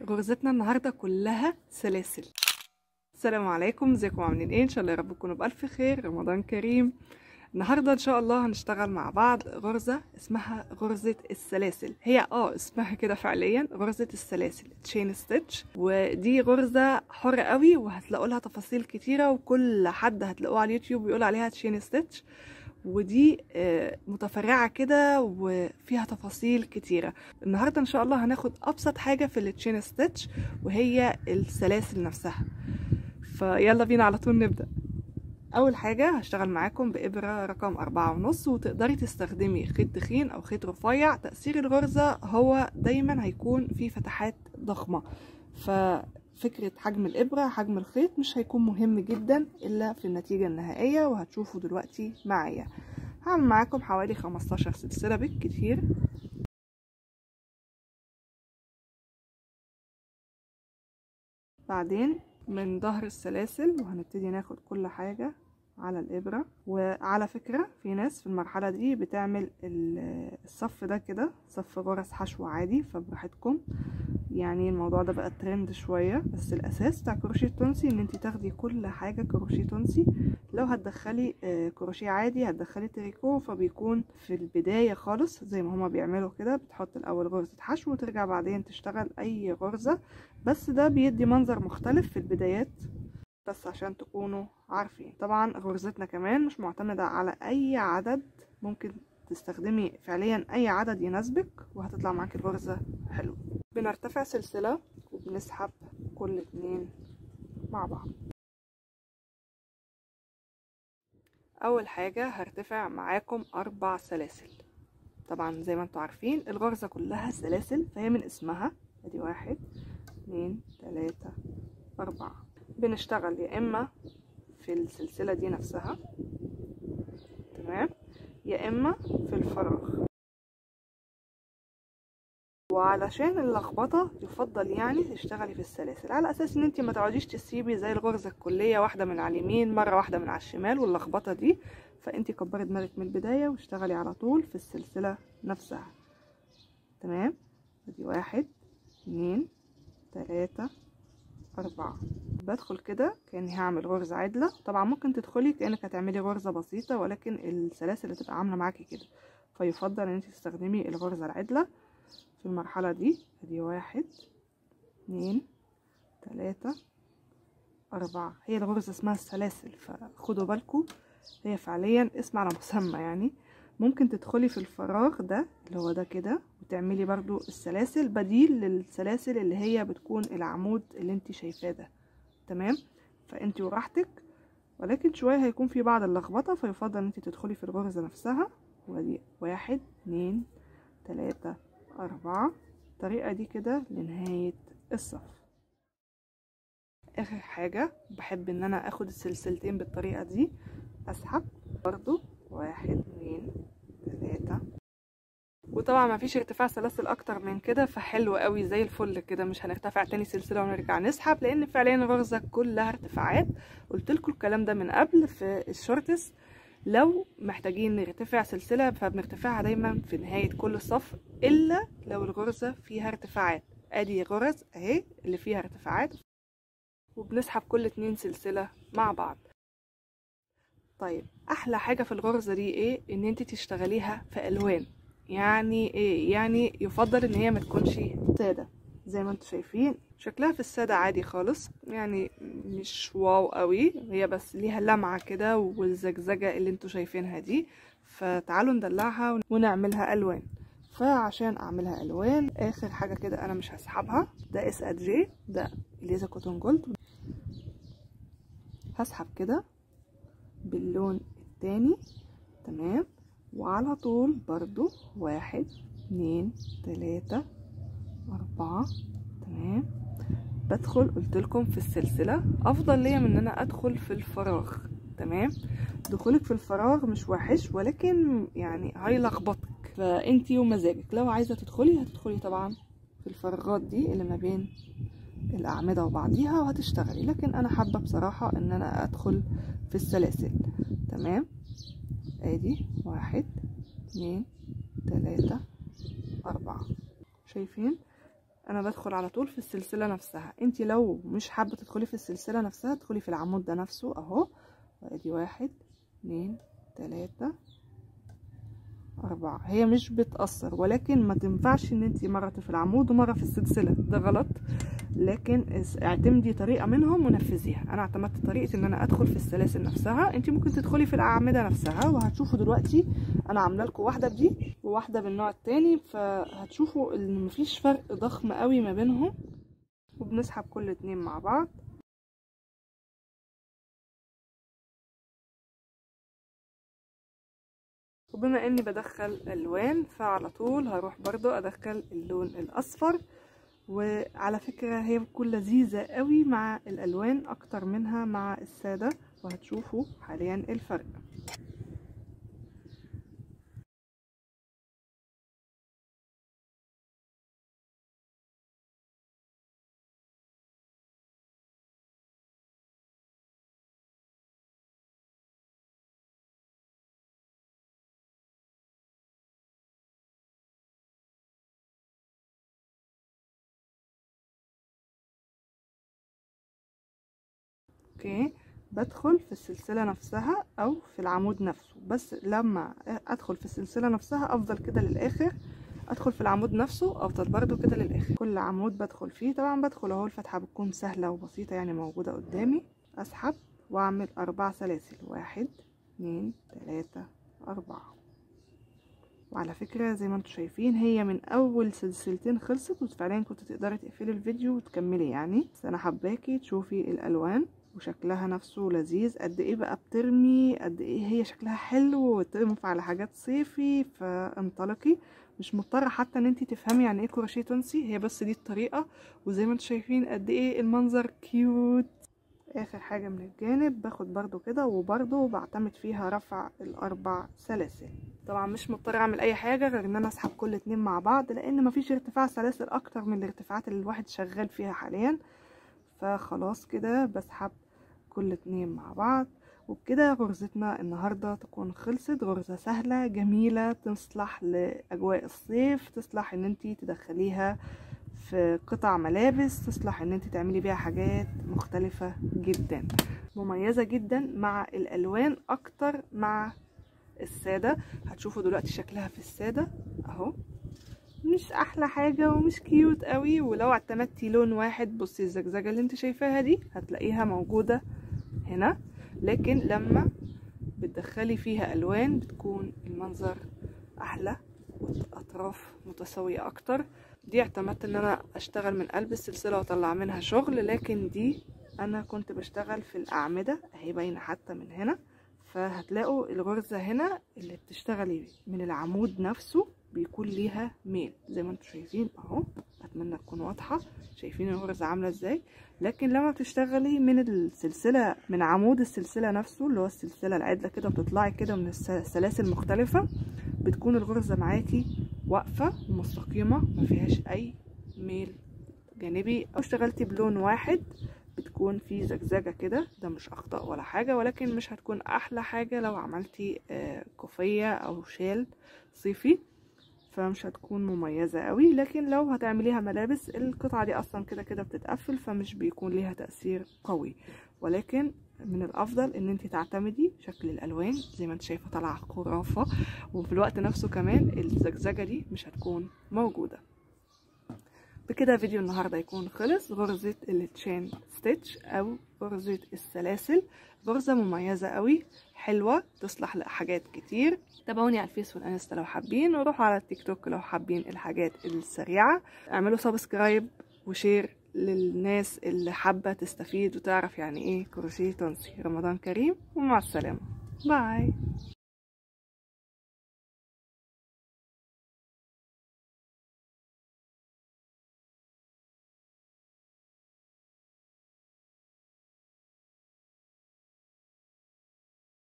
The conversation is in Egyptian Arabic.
غرزتنا النهارده كلها سلاسل السلام عليكم ازيكم عاملين ايه ان شاء الله يا رب تكونوا بالف خير رمضان كريم النهارده ان شاء الله هنشتغل مع بعض غرزه اسمها غرزه السلاسل هي اه اسمها كده فعليا غرزه السلاسل تشين ستيتش ودي غرزه حره قوي وهتلاقوا لها تفاصيل كتيره وكل حد هتلاقوه على اليوتيوب بيقول عليها تشين ستيتش ودي آه، متفرعة كده وفيها تفاصيل كتيرة النهاردة ان شاء الله هناخد ابسط حاجة في التشين ستيتش وهي السلاسل نفسها فيلا بينا على طول نبدأ اول حاجة هشتغل معاكم بإبرة رقم أربعة ونص وتقدري تستخدمي خيط تخين او خيط رفيع تأثير الغرزة هو دايما هيكون في فتحات ضخمة ففكرة حجم الإبرة حجم الخيط مش هيكون مهم جدا إلا في النتيجة النهائية وهتشوفوا دلوقتي معايا هعمل معاكم حوالي 15 سلسلة بالكتير بعدين من ظهر السلاسل وهنبتدي ناخد كل حاجة على الإبرة وعلى فكرة في ناس في المرحلة دي بتعمل الصف ده كده صف غرز حشو عادي فبراحتكم يعني الموضوع ده بقى ترند شوية بس الأساس بتاع كروشيه التونسي ان انتي تاخدي كل حاجة كروشيه تونسي لو هتدخلي كروشيه عادي هتدخلي تريكو فبيكون في البداية خالص زي ما هما بيعملوا كده بتحط الأول غرزة حشو وترجع بعدين تشتغل أي غرزة بس ده بيدي منظر مختلف في البدايات بس عشان تكونوا عارفين طبعا غرزتنا كمان مش معتمدة على أي عدد ممكن تستخدمي فعليا أي عدد يناسبك وهتطلع معاكي الغرزة حلوة بنرتفع سلسلة وبنسحب كل اتنين مع بعض أول حاجة هرتفع معاكم أربع سلاسل طبعا زي ما انتوا عارفين الغرزة كلها سلاسل فهي من اسمها ادي واحد اتنين تلاتة أربعة بنشتغل يا إما في السلسلة دي نفسها تمام يا إما في الفراغ وعلشان اللخبطة يفضل يعني تشتغلي في السلاسل على أساس إن انتي ما تقعديش تسيبي زي الغرزة الكلية واحدة من على اليمين مرة واحدة من على الشمال واللخبطة دي فانتي كبري دماغك من البداية واشتغلي على طول في السلسلة نفسها تمام ادي واحد اتنين تلاتة أربعة بدخل كده كأني هعمل غرزة عدلة طبعا ممكن تدخلي كأنك هتعملي غرزة بسيطة ولكن السلاسل هتبقى عاملة معاكي كده فيفضل ان انت تستخدمي الغرزة العدلة في المرحلة دي ادي واحد اتنين تلاتة أربعة هي الغرزة اسمها السلاسل فخدوا بالكم هي فعليا اسم على مسمى يعني ممكن تدخلي في الفراغ ده اللي هو ده كده وتعملي برضو السلاسل بديل للسلاسل اللي هي بتكون العمود اللي انت شايفاه ده تمام فانت وراحتك ولكن شوية هيكون في بعض اللخبطة فيفضل ان انت تدخلي في الغرزة نفسها ودي واحد اتنين تلاتة أربعة الطريقة دي كده لنهاية الصف آخر حاجة بحب ان انا اخد السلسلتين بالطريقة دي اسحب برضو واحد اتنين تلاتة وطبعا ما فيش ارتفاع سلاسل اكتر من كده فحلو قوي زي الفل كده مش هنرتفع تاني سلسله ونرجع نسحب لان فعليا الغرزه كلها ارتفاعات قلت لكم الكلام ده من قبل في الشورتس لو محتاجين نرتفع سلسله فبنرتفعها دايما في نهايه كل صف الا لو الغرزه فيها ارتفاعات ادي غرز اهي اللي فيها ارتفاعات وبنسحب كل اتنين سلسله مع بعض طيب احلى حاجه في الغرزه دي ايه ان انت تشتغليها في الوان يعني ايه يعني يفضل ان هي ما تكونش ساده زي ما انتم شايفين شكلها في الساده عادي خالص يعني مش واو قوي هي بس ليها لمعه كده والزجزجه اللي انتم شايفينها دي فتعالوا ندلعها ونعملها الوان فعشان اعملها الوان اخر حاجه كده انا مش هسحبها ده اس ادجي ده اليزا كوتون جولد هسحب كده باللون التاني تمام وعلى طول برضو واحد اتنين تلاتة أربعة تمام بدخل قلتلكم في السلسلة أفضل ليا من إن أنا أدخل في الفراغ تمام دخولك في الفراغ مش وحش ولكن يعني هيلخبطك فانتي ومزاجك لو عايزة تدخلي هتدخلي طبعا في الفراغات دي اللي ما بين الأعمدة وبعضيها وهتشتغلي لكن أنا حابة بصراحة إن أنا أدخل في السلاسل تمام ادي واحد اتنين تلاتة اربعة شايفين انا بدخل على طول في السلسله نفسها انت لو مش حابه تدخلي في السلسله نفسها ادخلي في العمود ده نفسه اهو ادي واحد اتنين تلاتة أربعة هي مش بتأثر ولكن ما تنفعش ان انت مرة في العمود ومرة في السلسلة ده غلط لكن اعتمدي طريقة منهم ونفذيها انا اعتمدت طريقة ان انا ادخل في السلاسل نفسها انت ممكن تدخلي في الاعمدة نفسها وهتشوفوا دلوقتي انا عامله لكم واحدة بدي وواحدة بالنوع التاني فهتشوفوا ان مفيش فرق ضخم قوي ما بينهم وبنسحب كل اتنين مع بعض وبما اني بدخل الوان فعلى طول هروح برضو ادخل اللون الاصفر وعلى فكرة هي بتكون لذيذة قوي مع الالوان اكتر منها مع السادة وهتشوفوا حاليا الفرق اوكي بدخل في السلسلة نفسها او في العمود نفسه بس لما ادخل في السلسلة نفسها افضل كده للاخر ادخل في العمود نفسه افضل برضو كده للاخر كل عمود بدخل فيه طبعا بدخل اهو الفتحة بتكون سهلة وبسيطة يعني موجودة قدامي اسحب واعمل اربع سلاسل واحد اتنين تلاتة اربعة وعلى فكرة زي ما انتم شايفين هي من اول سلسلتين خلصت وفعليا كنت تقدري تقفلي الفيديو وتكملي يعني بس انا حباكي تشوفي الالوان وشكلها نفسه لذيذ قد ايه بقى بترمي قد ايه هي شكلها حلو وتنفع على حاجات صيفي فانطلقي مش مضطره حتى ان انت تفهمي يعني ايه كروشيه تونسي هي بس دي الطريقه وزي ما انتم شايفين قد ايه المنظر كيوت اخر حاجه من الجانب باخد برضو كده وبرضو بعتمد فيها رفع الاربع سلاسل طبعا مش مضطره اعمل اي حاجه غير ان انا اسحب كل اتنين مع بعض لان مفيش ارتفاع سلاسل اكتر من الارتفاعات اللي الواحد شغال فيها حاليا فخلاص كده بسحب كل اتنين مع بعض وبكده غرزتنا النهاردة تكون خلصت غرزة سهلة جميلة تصلح لأجواء الصيف تصلح ان انتي تدخليها في قطع ملابس تصلح ان انتي تعملي بيها حاجات مختلفة جدا مميزة جدا مع الالوان اكتر مع السادة هتشوفوا دلوقتي شكلها في السادة اهو مش احلى حاجة ومش كيوت قوي ولو اعتمدتي لون واحد بصي الزجزجة اللي انت شايفاها دي هتلاقيها موجودة هنا لكن لما بتدخلي فيها الوان بتكون المنظر احلى والاطراف متساوية اكتر دي اعتمدت ان انا اشتغل من قلب السلسلة واطلع منها شغل لكن دي انا كنت بشتغل في الاعمدة اهي باينة حتى من هنا فهتلاقوا الغرزة هنا اللي بتشتغلي من العمود نفسه بيكون ليها ميل زي ما انتم شايفين اهو اتمنى تكون واضحة شايفين الغرزة عاملة ازاي لكن لما بتشتغلي من السلسلة من عمود السلسلة نفسه اللي هو السلسلة العدلة كده بتطلعي كده من السلاسل مختلفة بتكون الغرزة معاكي واقفة ومستقيمة ما فيهاش اي ميل جانبي او اشتغلتي بلون واحد بتكون في زجزجة كده ده مش اخطاء ولا حاجة ولكن مش هتكون احلى حاجة لو عملتي كوفية او شال صيفي فمش هتكون مميزة قوي لكن لو هتعمليها ملابس القطعة دي اصلا كده كده بتتقفل فمش بيكون ليها تأثير قوي ولكن من الافضل ان انت تعتمدي شكل الالوان زي ما انت شايفه طالعه خرافه وفي الوقت نفسه كمان الزجزجه دي مش هتكون موجوده بكده فيديو النهارده يكون خلص غرزه التشين ستيتش او غرزه السلاسل غرزه مميزه قوي حلوه تصلح لحاجات كتير تابعوني على الفيس والانستا لو حابين وروحوا على التيك توك لو حابين الحاجات السريعه اعملوا سبسكرايب وشير للناس اللي حابه تستفيد وتعرف يعني ايه كروشيه تونسي رمضان كريم ومع السلامه باي